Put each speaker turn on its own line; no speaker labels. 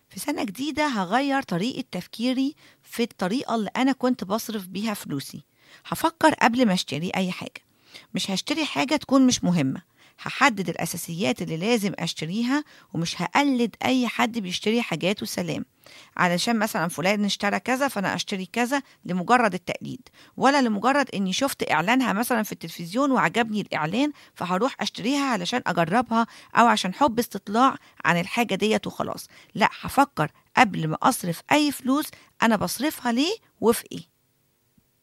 في سنة جديدة هغير طريقة تفكيري في الطريقة اللي أنا كنت بصرف بيها فلوسي هفكر قبل ما اشتري أي حاجة مش هشتري حاجة تكون مش مهمة هحدد الأساسيات اللي لازم أشتريها ومش هقلد أي حد بيشتري حاجات وسلام علشان مثلا فلان اشترى كذا فأنا أشتري كذا لمجرد التقليد ولا لمجرد إني شفت إعلانها مثلا في التلفزيون وعجبني الإعلان فهروح أشتريها علشان أجربها أو عشان حب استطلاع عن الحاجة ديت وخلاص لا هفكر قبل ما أصرف أي فلوس أنا بصرفها ليه وفي إيه